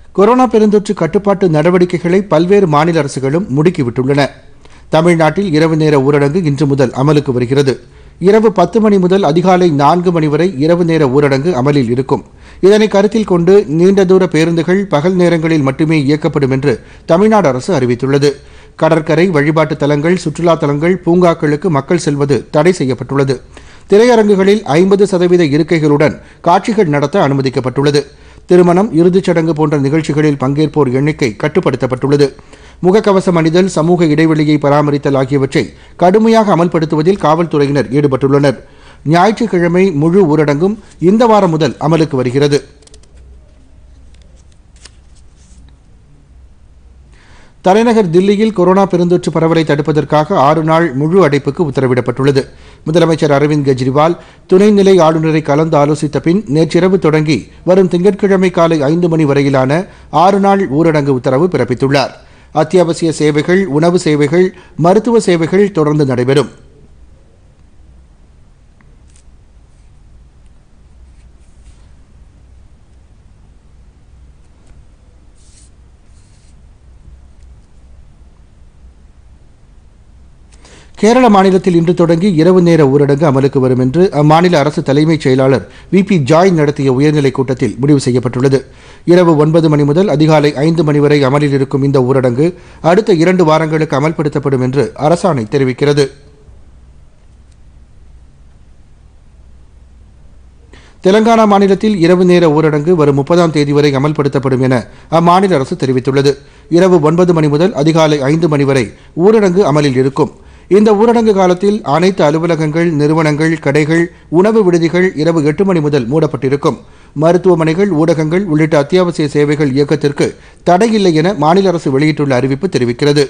corona பெருந்தொற்று கட்டுப்பாட்டு நடவடிக்கைகளை பல்வேறு மாநில அரசுகளும் முடுக்கிவிட்டுள்ளன தமிழ்நாட்டில் இரவு நேர ஊரடங்கு இன்று முதல் அமலுக்கு வருகிறது இரவு பத்து மணி முதல் அதிகாலை நான்கு மணி வரை இரவு நேர ஊரடங்கு அமலில் இருக்கும் இதனை கருத்தில் கொண்டு நீண்ட தூர பேருந்துகள் பகல் நேரங்களில் மட்டுமே இயக்கப்படும் என்று தமிழ்நாடு அரசு அறிவித்துள்ளது கடற்கரை வழிபாட்டு தலங்கள் சுற்றுலா தலங்கள் பூங்காக்களுக்கு மக்கள் செல்வது தடை செய்யப்பட்டுள்ளது திரையரங்குகளில் ஐம்பது சதவீத இருக்கைகளுடன் காட்சிகள் நடத்த அனுமதிக்கப்பட்டுள்ளது திருமணம் இறுதிச் சடங்கு போன்ற நிகழ்ச்சிகளில் பங்கேற்போர் எண்ணிக்கை கட்டுப்படுத்தப்பட்டுள்ளது முகக்கவசம் அணிதல் சமூக இடைவெளியை பராமரித்தல் ஆகியவற்றை கடுமையாக அமல்படுத்துவதில் காவல்துறையினர் ஈடுபட்டுள்ளனர் ஞாயிற்றுக்கிழமை முழு ஊரடங்கும் இந்த வாரம் முதல் அமலுக்கு வருகிறது தலைநகர் தில்லியில் கொரோனா பெருந்தொற்று பரவலை தடுப்பதற்காக ஆறு நாள் முழு அடைப்புக்கு உத்தரவிடப்பட்டுள்ளது முதலமைச்சர் அரவிந்த் கெஜ்ரிவால் துணைநிலை ஆளுநரை கலந்து ஆலோசித்த பின் நேற்றிரவு தொடங்கி வரும் திங்கட்கிழமை காலை ஐந்து மணி வரையிலான ஆறு நாள் ஊரடங்கு உத்தரவு பிறப்பித்துள்ளார் அத்தியாவசிய சேவைகள் உணவு சேவைகள் மருத்துவ சேவைகள் தொடர்ந்து நடைபெறும் கேரள மாநிலத்தில் இன்று தொடங்கி இரவு நேர ஊரடங்கு அமலுக்கு வரும் என்று அம்மாநில அரசு தலைமைச் செயலாளர் வி பி ஜாய் நடத்திய உயர்நிலைக் கூட்டத்தில் முடிவு செய்யப்பட்டுள்ளது இரவு ஒன்பது மணி முதல் அதிகாலை ஐந்து மணி வரை அமலில் இருக்கும் இந்த ஊரடங்கு அடுத்த இரண்டு வாரங்களுக்கு அமல்படுத்தப்படும் என்று அரசாணை தெரிவிக்கிறது தெலங்கானா மாநிலத்தில் இரவு நேர ஊரடங்கு வரும் முப்பதாம் தேதி வரை அமல்படுத்தப்படும் என அம்மாநில அரசு தெரிவித்துள்ளது இரவு ஒன்பது மணி முதல் அதிகாலை ஐந்து மணி வரை ஊரடங்கு அமலில் இருக்கும் இந்த ஊரடங்கு காலத்தில் அனைத்து அலுவலகங்கள் நிறுவனங்கள் கடைகள் உணவு விடுதிகள் இரவு எட்டு மணி முதல் மூடப்பட்டிருக்கும் மருத்துவமனைகள் ஊடகங்கள் உள்ளிட்ட அத்தியாவசிய சேவைகள் இயக்கத்திற்கு தடையில்லை என மாநில அரசு வெளியிட்டுள்ள அறிவிப்பு தெரிவிக்கிறது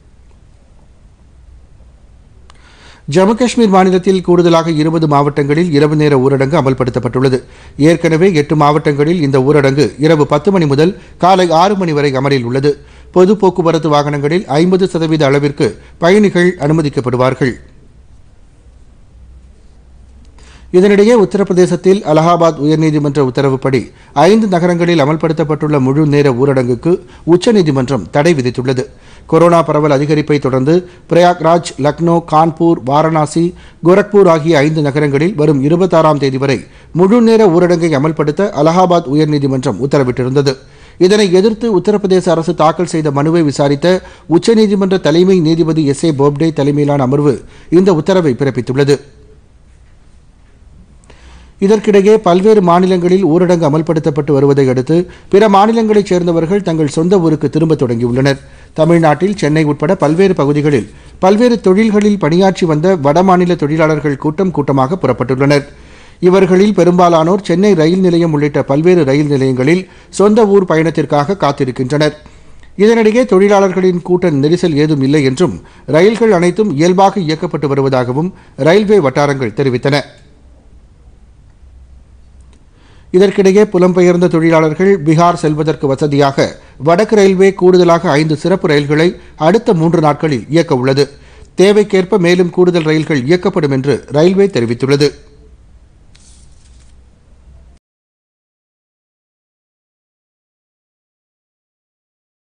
ஜம்மு காஷ்மீர் மாநிலத்தில் கூடுதலாக இருபது மாவட்டங்களில் இரவு நேர ஊரடங்கு அமல்படுத்தப்பட்டுள்ளது ஏற்கனவே எட்டு மாவட்டங்களில் இந்த ஊரடங்கு இரவு பத்து மணி முதல் காலை ஆறு மணி வரை அமலில் உள்ளது பொது போக்குவரத்து வாகனங்களில் ஐம்பது சதவீத அளவிற்கு பயணிகள் அனுமதிக்கப்படுவார்கள் இதனிடையே உத்தரப்பிரதேசத்தில் அலகாபாத் உயர்நீதிமன்ற உத்தரவுப்படி ஐந்து நகரங்களில் அமல்படுத்தப்பட்டுள்ள முழு நேர ஊரடங்குக்கு உச்சநீதிமன்றம் தடை விதித்துள்ளது கொரோனா பரவல் அதிகரிப்பை தொடர்ந்து பிரயாக்ராஜ் லக்னோ கான்பூர் வாரணாசி கோரக்பூர் ஆகிய ஐந்து நகரங்களில் வரும் இருபத்தாறாம் தேதி வரை முழு நேர ஊரடங்கை அமல்படுத்த அலகாபாத் உயர்நீதிமன்றம் உத்தரவிட்டிருந்தது இதனை எதிர்த்து உத்தரப்பிரதேச அரசு தாக்கல் செய்த மனுவை விசாரித்த உச்சநீதிமன்ற தலைமை நீதிபதி எஸ் ஏ போப்டே தலைமையிலான அமர்வு இந்த உத்தரவை பிறப்பித்துள்ளது இதற்கிடையே பல்வேறு மாநிலங்களில் ஊரடங்கு அமல்படுத்தப்பட்டு வருவதை அடுத்து பிற மாநிலங்களைச் சேர்ந்தவர்கள் தங்கள் சொந்த ஊருக்கு திரும்ப தொடங்கியுள்ளனர் தமிழ்நாட்டில் சென்னை உட்பட பல்வேறு பகுதிகளில் பல்வேறு தொழில்களில் பணியாற்றி வந்த வடமாநில தொழிலாளர்கள் கூட்டம் கூட்டமாக புறப்பட்டுள்ளனர் இவர்களில் பெரும்பாலானோர் சென்னை ரயில் நிலையம் உள்ளிட்ட பல்வேறு ரயில் நிலையங்களில் சொந்த ஊர் பயணத்திற்காக காத்திருக்கின்றனர் இதனிடையே தொழிலாளர்களின் கூட்ட நெரிசல் ஏதும் இல்லை என்றும் ரயில்கள் அனைத்தும் இயல்பாக இயக்கப்பட்டு வருவதாகவும் ரயில்வே வட்டாரங்கள் தெரிவித்தன இதற்கிடையே புலம்பெயர்ந்த தொழிலாளர்கள் பீகார் செல்வதற்கு வசதியாக வடக்கு ரயில்வே கூடுதலாக ஐந்து சிறப்பு ரயில்களை அடுத்த மூன்று நாட்களில் இயக்க உள்ளது தேவைக்கேற்ப மேலும் கூடுதல் ரயில்கள் இயக்கப்படும் என்று ரயில்வே தெரிவித்துள்ளது